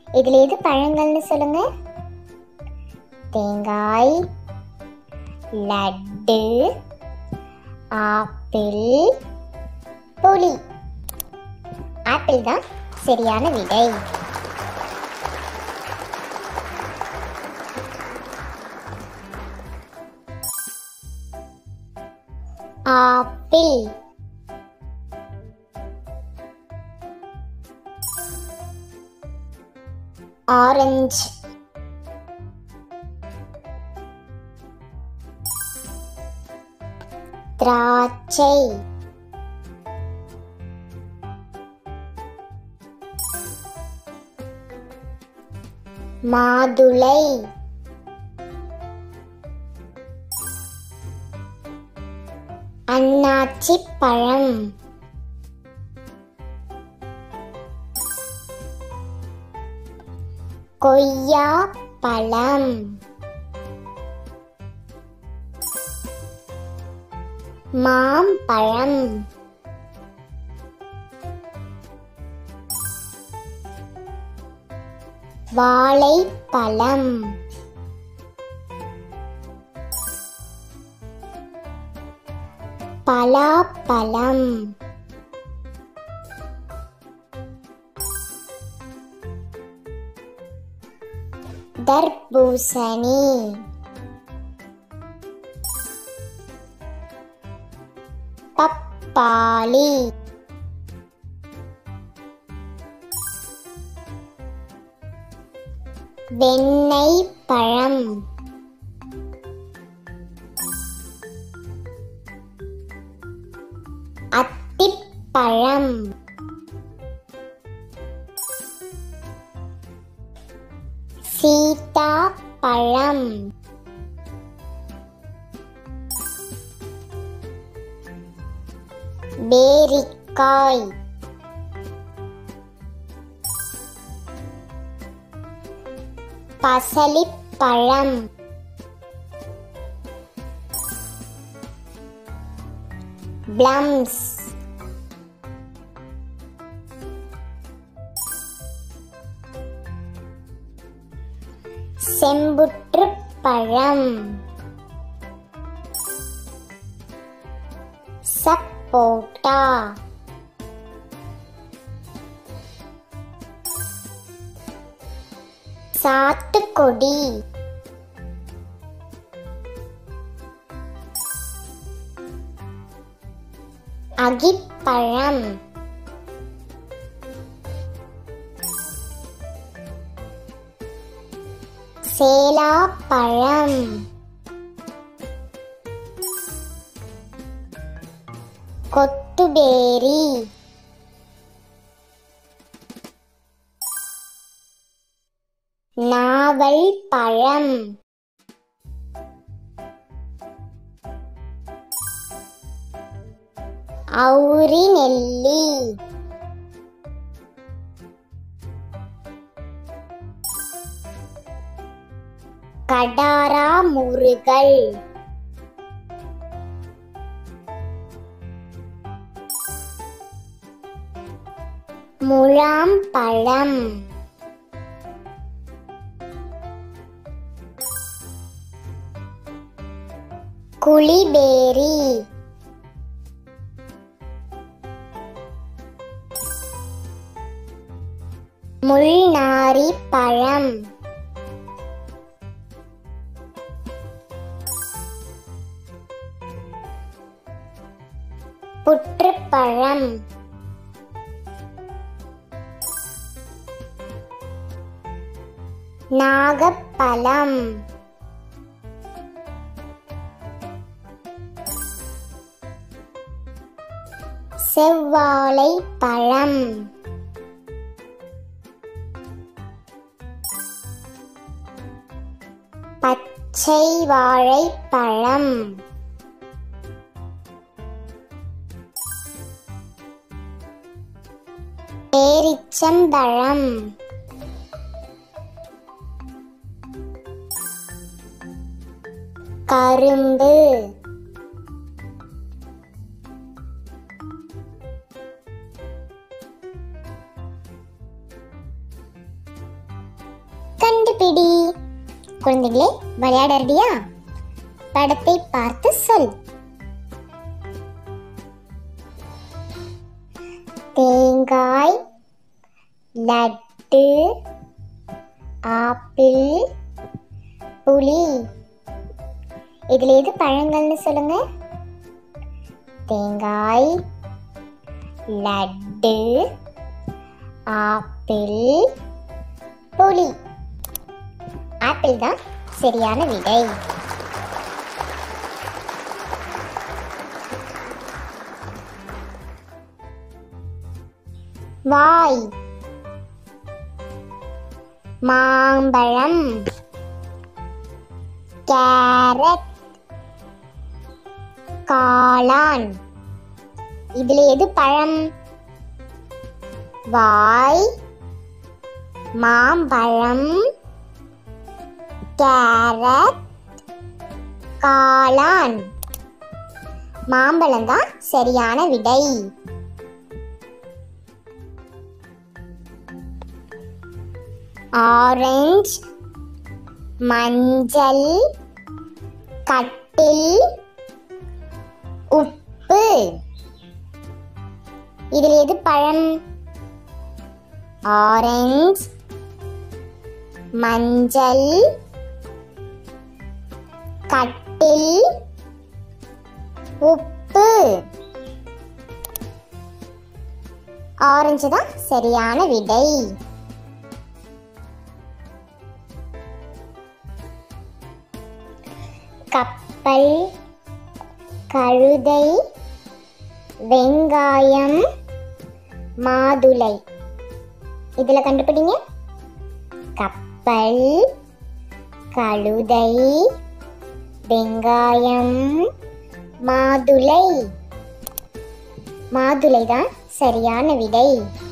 இதுல எது பழங்கள்னு சொல்லுங்க தேங்காய் லட்டு ஆப்பிள் புளி ஆப்பிள் தான் சரியான விடை ஆப்பிள் ஆரஞ்சு திராட்சை மாதுளை அன்னாச்சி பழம் கொய்யா பழம் மாம்பழம் வாழைப்பழம் பலாப்பழம் தர்பூசணி பப்பாளி வெண்ணெய் பழம் அத்திப்பழம் சீதா பழம் பேரிக்காய் பசலிப்பழம் பிளம்ஸ் செம்புற்று பழம் சப்போட்டா சாத்துக்குடி அகிப்பழம் சேலாப்பழம் கொத்துபேரி நாவல் பழம் அவுரி நெல்லி கடாரா முருகல் முழாம் பழம் குளிபேரி முள்நாரி பழம் புற்றுப்பழம் நாகப்பழம் செவ்வாழை பழம் பச்சை வாழைப்பழம் பேரிச்சம்பழம் கரும்பு குழந்தைகளே விளையாட ரெடியா படத்தை பார்த்து சொல் தேங்காய் லட்டு ஆப்பிள் புளி இதுல எது பழங்கள்னு சொல்லுங்க தேங்காய் லட்டு ஆப்பிள் புளி ஆப்பிள் தான் சரியான விடை வாய் மாம்பழம் கேரட் காளான் இதுல எது பழம் வாய் மாம்பழம் கேரட் காளான் மாம்பழம் தான் சரியான விடை ஆரஞ்சு மஞ்சள் கட்டில் உப்பு இதில் எது பழம் ஆரஞ்சு மஞ்சள் கட்டில் உப்பு ஆரஞ்சு தான் சரியான விடை கப்பல் கழுதை வெங்காயம் மாதுளை இதுல கண்டுபிடிங்க கப்பல் கழுதை வெங்காயம் மாதுளை மாதுளை தான் சரியான விடை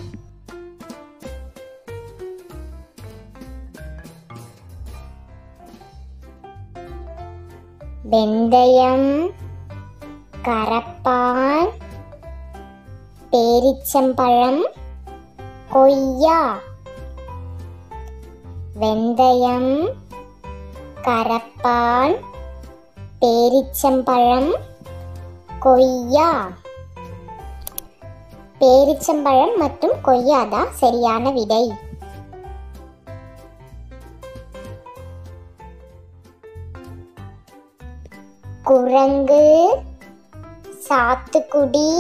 வெந்தயம் கரப்பான் பேரிச்சம்பழம் கொய்யா வெந்தயம் கரப்பான் பேரிச்சம்பழம் கொய்யா பேரிச்சம்பழம் மற்றும் கொய்யா தான் சரியான விடை குரங்கு சாத்துக்குடி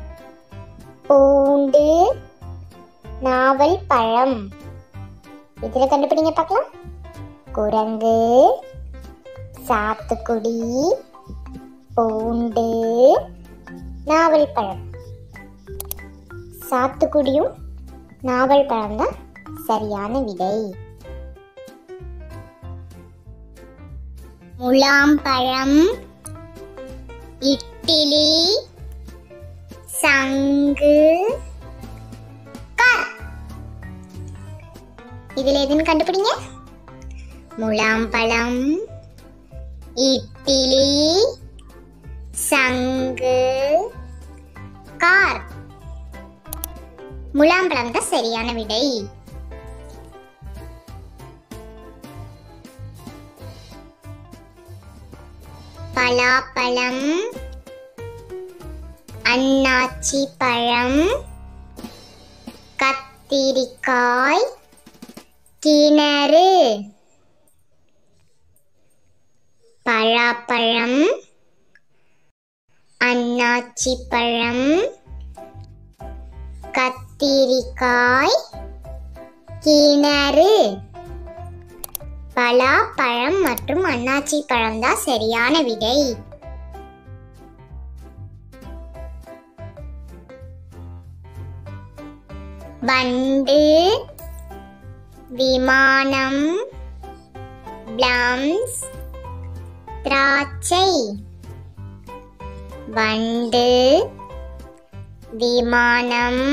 பூண்டு நாவல் பழம் இதுல கண்டுபிடிங்க பார்க்கலாம் குரங்கு சாத்துக்குடி பூண்டு நாவல் பழம் சாத்துக்குடியும் நாவல் பழம் தான் சரியான விடை முலாம்பழம் இட்லி சங்கு கார் இதுல எதுன்னு கண்டுபிடிங்க முலாம்பழம் இட்லி சங்கு கார் முலாம்பழம் தான் சரியான விடை பலாப்பழம் அன்னாச்சி பழம் கத்திரிக்காய் கிணறு பழாப்பழம் அன்னாச்சி பழம் கத்திரிக்காய் கிணறு பலாப்பழம் மற்றும் அன்னாச்சி பழம் தான் சரியான விடை வண்டு விமானம் பிளம்ஸ் திராட்சை வண்டு விமானம்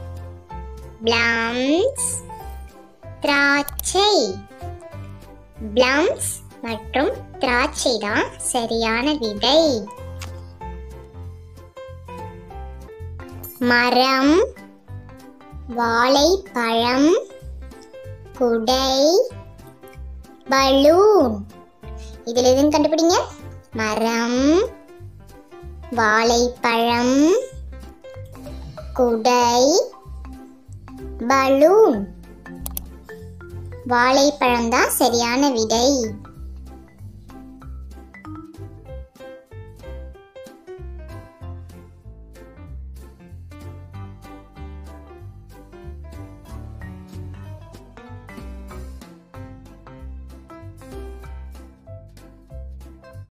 பிளம்ஸ் திராட்சை பிளம்ஸ் மற்றும் திராட்சை தான் சரியான விடை மரம் வாழைப்பழம் குடை பலூன் இதில் எதுன்னு கண்டுபிடிங்க மரம் வாழைப்பழம் குடை பலூன் வாழைப்பழம் தான் சரியான விடை